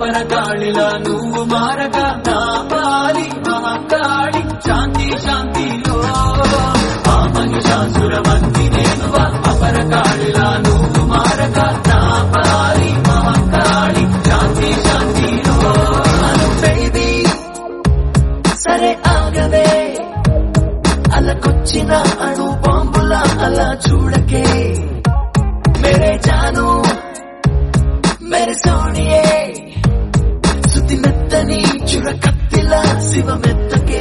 అపర గాళిలా నువ్వు మారక నా పాలి మహాకాళి శాంతి శాంతిలో ఆ మహిషాసురమర్ది నేనువా అపర గాళిలా నువ్వు మారక నా పాలి మహాకాళి శాంతి శాంతిలో బేబీ సరే ఆగవే అలకొచ్చిన అణు బాంబుల అలా చూడకే మేరే జాను మేరే సోనియే శుతి మెత్తని చురకత్తిల శివమెత్తకే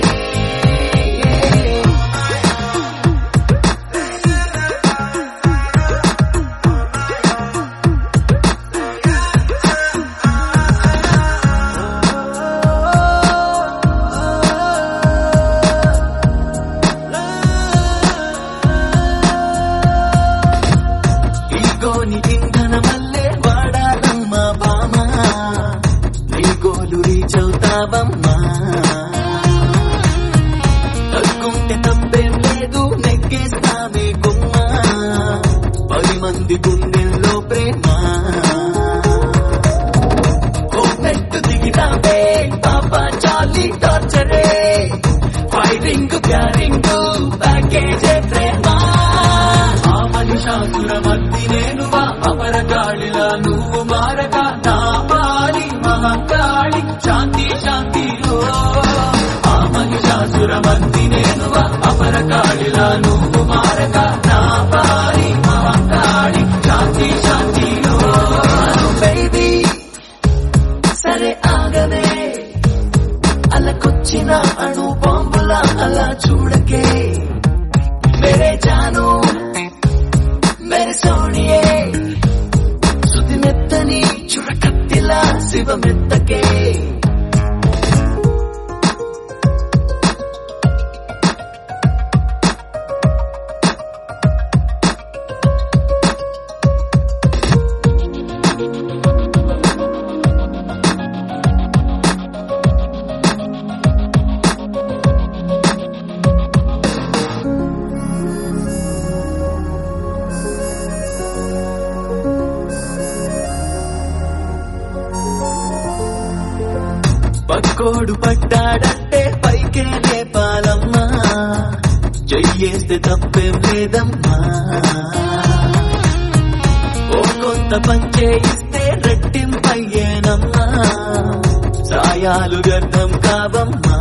ఈగోని ఇంధనమల్లే వాడాలమ్మా బామా నీ గోలు రీచ్ అవుతావమ్మా తగ్గుంటే తప్పేం లేదు నెగ్గేస్తామే గుమ్మ పది మంది గుండెల్లో ప్రేమ ఓ మెట్టు దిగినావే పాపా చాలి టార్చరే ఫైరింగ్ ప్యారింగ్ ప్యాకేజే ప్రేమ ఆ మహిషాసురమర్ది నేనువా అపర గాళిలా నువ్వు మారక నా పాలి మహాకాళి శాంతి శాంతిలో ఆ మహిషాసురమర్ది నేనువా అపర గాళిలా నువ్వు మారక నా పాలి మహాకాళి శాంతి శాంతిలో బేబీ సరే ఆగవే అలకొచ్చిన అణు బాంబుల అలా చూడకే మేరే జాను మేరే సోనియే శుతి మెత్తని చురకత్తిలా శివమెత్తకే పక్కోడు పట్టాడంటే పైకే లేపాలమ్మా చెయ్యేస్తే తప్పేం లేదమ్మా ఓ కొంత పంచే ఇస్తే రెట్టింపయ్యేనమ్మా సాయాలు గర్థం కావమ్మా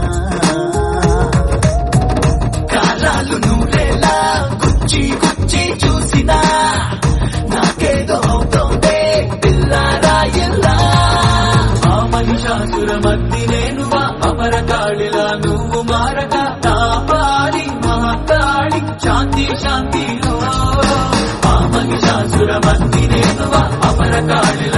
కాలాలు నూరేలా గుచ్చి గుచ్చి చూసినా నాకేదో అవుతోందే పిల్లారాయిల్లా ఆ మహిషాసురమర్ది నేనువా అపర గాళిలా నువ్వు మారక నా పాలి మహాకాళి శాంతి శాంతిలో ఆ మహిషాసురమర్ది నేనువా అపర గాళిలా